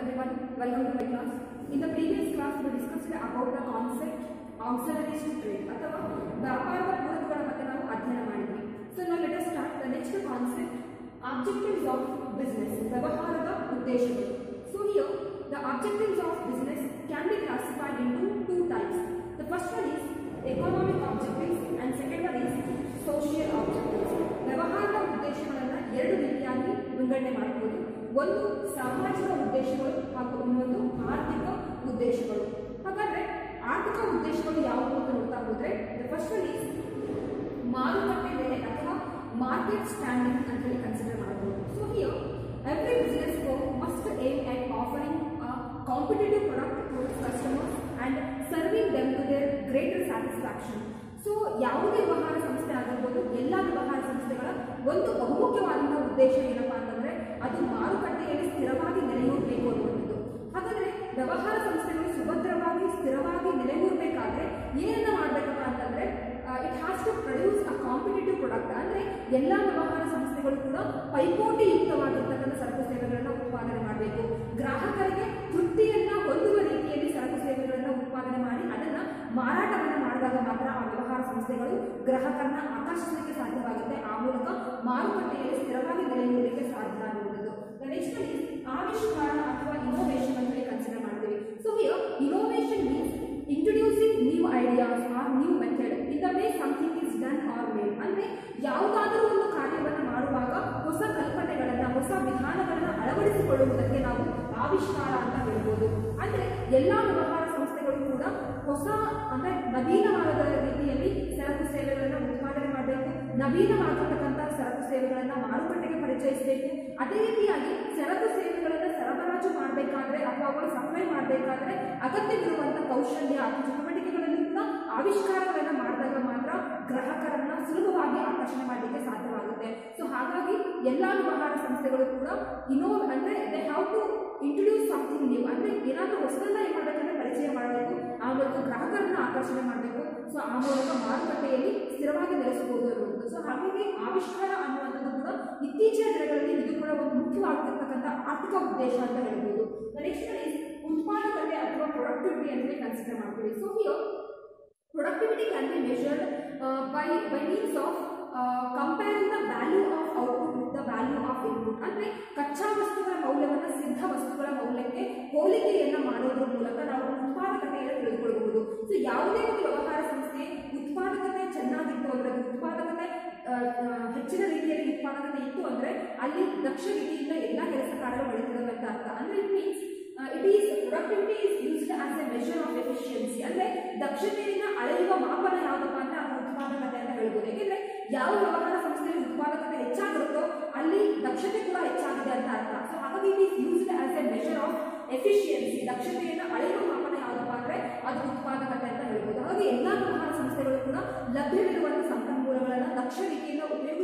everyone. Welcome to my class. In the previous class, we discussed about the concept auxiliaries to trade ಅಥವಾ ವ್ಯಾಪಾರದ ಪೂರಕಗಳ ಬಗ್ಗೆ ನಾವು ಅಧ್ಯಯನ ಮಾಡಿದ್ವಿ ಸೊ ನಾವು let start the next concept objectives of business ವ್ಯವಹಾರದ ಉದ್ದೇಶಗಳು so here the objectives of business can be classified into two types the first one is economic objectives and second one is social objectives ವ್ಯವಹಾರದ ಉದ್ದೇಶಗಳನ್ನು ಎರಡು ರೀತಿಯಾಗಿ ವಿಂಗಡಣೆ ಮಾಡಬಹುದು ಒಂದು ಸಾಮಾಜಿಕ ಉದ್ದೇಶಗಳು ಹಾಗೂ ಇನ್ನೊಂದು ಆರ್ಥಿಕ ಉದ್ದೇಶಗಳು ಹಾಗಾದ್ರೆ ಆರ್ಥಿಕ ಉದ್ದೇಶಗಳು ಯಾವುವು ಅಂತ ನೋಡ್ತಾ ಹೋದ್ರೆ ದ ಫಸ್ಟ್ ಒನ್ ಈಸ್ ಮಾರುಕಟ್ಟೆ ಬೆಲೆ ಅಥವಾ ಮಾರ್ಕೆಟ್ ಸ್ಟ್ಯಾಂಡಿಂಗ್ ಅಂತ ಹೇಳಿ ಕನ್ಸಿಡರ್ ಮಾಡಬಹುದು so here every business firm must aim at offering competitive product to customers and serving them to their greater satisfaction so ಯಾವುದೇ ವ್ಯವಹಾರ ಸಂಸ್ಥೆ ಆಗಿರ್ಬೋದು ಎಲ್ಲ ವ್ಯವಹಾರ ಸಂಸ್ಥೆಗಳ ಒಂದು ಬಹುಮುಖ್ಯವಾದಂತಹ ಉದ್ದೇಶ ಏನಪ್ಪಾ ಅಂತಂದ್ರೆ ಅದು ಮಾರುಕಟ್ಟೆಯಲ್ಲಿ ಸ್ಥಿರವಾಗಿ ನೆಲೆಯೂರಬೇಕು ಅನ್ನುವಂಥದ್ದು ಹಾಗಾದ್ರೆ ವ್ಯವಹಾರ ಸಂಸ್ಥೆಗಳು ಸುಭದ್ರವಾಗಿ ಸ್ಥಿರವಾಗಿ ನೆಲೆಯೂರಬೇಕಾದ್ರೆ ಏನನ್ನ ಮಾಡಬೇಕಪ್ಪ ಅಂತಂದ್ರೆ it has to produce a competitive product ಅಂದ್ರೆ ಎಲ್ಲ ವ್ಯವಹಾರ ಸಂಸ್ಥೆಗಳು ಕೂಡ ಪೈಪೋಟಿಯುಕ್ತವಾಗಿರ್ತಕ್ಕಂಥ ಸರಕು ಸೇವೆಗಳನ್ನು ಉತ್ಪಾದನೆ ಮಾಡಬೇಕು ಗ್ರಾಹಕರಿಗೆ ತೃಪ್ತಿಯನ್ನ ಹೊಂದುವ ರೀತಿಯಲ್ಲಿ ಸರಕು ಸೇವೆಗಳನ್ನು ಉತ್ಪಾದನೆ ಮಾಡಿ ಅದನ್ನ ಮಾರಾಟವನ್ನ ಮಾಡಿದಾಗ ಮಾತ್ರ ಆ ವ್ಯವಹಾರ ಸಂಸ್ಥೆಗಳು ಗ್ರಾಹಕರನ್ನ ಆಕರ್ಷಿಸಲಿಕ್ಕೆ ಸಾಧ್ಯವಾಗುತ್ತೆ ಆ ಮೂಲಕ ಮಾರುಕಟ್ಟೆಯಲ್ಲಿ ಸ್ಥಿರವಾಗಿ ನೆಲೆಯೂರಲಿಕ್ಕೆ ಸಾಧ್ಯ ಆಗಿರುವುದು ನೆಕ್ಸ್ಟ್ ಆವಿಷ್ಕಾರ ಅಥವಾ ಇನೋವೇಷನ್ ಅಂತ ಹೇಳಿ ಕನ್ಸಿಡರ್ ಮಾಡ್ತೀವಿ so here innovation means introducing new ideas or new method in the way something is done or made ಅಂದ್ರೆ ಯಾವುದಾದರೂ ಒಂದು ಕಾರ್ಯವನ್ನು ಮಾಡುವಾಗ ಹೊಸ ಕಲ್ಪನೆಗಳನ್ನ ಹೊಸ ವಿಧಾನಗಳನ್ನ ಅಳವಡಿಸಿಕೊಳ್ಳುವುದಕ್ಕೆ ನಾವು ಆವಿಷ್ಕಾರ ಅಂತ ಹೇಳ್ಬೋದು ಅಂದ್ರೆ ಎಲ್ಲಾ ವ್ಯವಹಾರ ಸಂಸ್ಥೆಗಳು ಕೂಡ ಹೊಸ ಅಂದ್ರೆ ನವೀನವಾದ ರೀತಿಯಲ್ಲಿ ಸರಕು ಸೇವೆಗಳನ್ನು ಉತ್ಪಾದನೆ ಮಾಡಬೇಕು ನವೀನವಾಗಿರ್ತಕ್ಕಂಥ ಸರಕು ಸೇವೆಗಳನ್ನ ಮಾರುಕಟ್ಟೆಗೆ ಪರಿಚಯಿಸಬೇಕು ಅದೇ ರೀತಿಯಾಗಿ ಸರಕು ಸೇವೆಗಳನ್ನು ಸರಬರಾಜು ಮಾಡಬೇಕಾದ್ರೆ ಅಥವಾ ಅವುಗಳು ಸಪ್ಲೈ ಮಾಡಬೇಕಾದ್ರೆ ಅಗತ್ಯವಿರುವಂತಹ ಕೌಶಲ್ಯ ಅಥವಾ ಚಟುವಟಿಕೆಗಳಲ್ಲಿ ಕೂಡ ಆವಿಷ್ಕಾರಗಳನ್ನು ಮಾಡಿದಾಗ ಮಾತ್ರ ಗ್ರಾಹಕರನ್ನ ಸುಲಭವಾಗಿ ಆಕರ್ಷಣೆ ಮಾಡಲಿಕ್ಕೆ ಸಾಧ್ಯವಾಗುತ್ತೆ ಸೊ ಹಾಗಾಗಿ ಎಲ್ಲಾ ವ್ಯವಹಾರ ಸಂಸ್ಥೆಗಳು ಕೂಡ ಇನೋ ಅಂದ್ರೆ they have to introduce something new ಅಂದ್ರೆ ಏನಾದರೂ ಹೊಸದನ್ನ ಏನ್ ಮಾಡಬೇಕಂದ್ರೆ ಪರಿಚಯ ಮಾಡಬೇಕು ಆ ಮೂಲಕ ಗ್ರಾಹಕರನ್ನ ಆಕರ್ಷಣೆ ಮಾಡಬೇಕು ಸೊ ಆ ಮೂಲಕ ಮಾರುಕಟ್ಟೆಯಲ್ಲಿ ಸ್ಥಿರವಾಗಿ ನೆಲೆಸಬಹುದು ಅನ್ನುವುದು ಸೊ ಹಾಗಾಗಿ ಆವಿಷ್ಕಾರ ಅನ್ನುವಂಥದ್ದು ಕೂಡ ಇತ್ತೀಚಿನ ದಿನಗಳಲ್ಲಿ ಇದು ಕೂಡ ಒಂದು ಮುಖ್ಯವಾಗಿರ್ತಕ್ಕಂಥ ಆರ್ಥಿಕ ಉದ್ದೇಶ ಅಂತ ಹೇಳ್ಬೋದು ನೆಕ್ಸ್ಟ್ ಉತ್ಪಾದಕತೆ ಅಥವಾ ಪ್ರೊಡಕ್ಟಿವಿಟಿ ಅಂತ ಕನ್ಸಿಡರ್ ಮಾಡ್ತೀವಿ so here productivity can be measured uh, by by means of uh, comparing the value of output with the value of input ಅಂದ್ರೆ ಕಚ್ಚಾ ವಸ್ತುಗಳ ಮೌಲ್ಯವನ್ನು ಸಿದ್ಧ ವಸ್ತುಗಳ ಮೌಲ್ಯಕ್ಕೆ ಹೋಲಿಕೆಯನ್ನ ಮಾಡೋದ್ರ ಮೂಲಕ ನಾವು ಉತ್ಪಾದಕತೆಯನ್ನು ತಿಳಿದುಕೊಳ್ಳಬಹುದು ಸೊ ಯಾವುದೇ ಒಂದು ವ್ಯವಹಾರ ಸಂಸ್ಥೆ ಉತ್ಪಾದಕತೆ ಚೆನ್ನಾಗಿತ್ತು ಅಂದ್ರೆ ಉತ್ಪಾದಕತೆ ಆ, ಆ, ಹೆಚ್ಚಿನ ರೀತಿಯಲ್ಲಿ ಉತ್ಪಾದಕತೆ ಇತ್ತು ಅಂದ್ರೆ ಅಲ್ಲಿ ದಕ್ಷ ರೀತಿಯಿಂದ ಎಲ್ಲ ಕೆಲಸ ಕಾರ್ಯಗಳು ನಡೀತಿದ್ದಾವೆ ಅಂತ ಅರ್ಥ ಅಂದ್ರೆ it means it is productivity is used as a measure of efficiency ಅಂದ್ರೆ ದಕ್ಷತೆಯನ್ನ ಅಳೆಯುವ ಮಾಪನ ಯಾವುದಪ್ಪ ಅಂದ್ರೆ ಅದು ಉತ್ಪಾದಕತೆ ಅಂತ ಹೇಳ್ಬೋದು ಯಾಕೆಂದ್ರೆ ಯಾವ ವ್ಯವಹಾರ ಸಂಸ್ಥೆಯಲ್ಲಿ ಉತ್ಪಾದಕತೆ ಹೆಚ್ಚಾಗಿರುತ್ತೋ ಅಲ್ಲಿ ದಕ್ಷತೆ ಕೂಡ ಹೆಚ್ಚಾಗಿದೆ ಅಂತ ಅರ್ಥ ಸೊ ಹಾಗಾಗಿ it is used as a measure of efficiency ದಕ್ಷತೆಯನ್ನು ಅಳೆಯುವ ಮಾಪನ ಯಾವುದಪ್ಪ ಅಂದ್ರೆ ಅದು ಉತ್ಪಾದಕತೆ ಅಂತ ಹೇಳ್ಬೋದು ಹಾಗಾಗಿ ಎಲ್ಲಾ ವ್ಯವಹಾರ ಸಂಸ್ಥೆಗಳು ಕೂಡ ಲಭ್ಯವಿರುವಂತಹ ಸಂಪನ್ಮೂಲಗಳನ್ನು ದಕ್ಷ ರೀತಿಯಿಂದ ಉಪಯೋಗ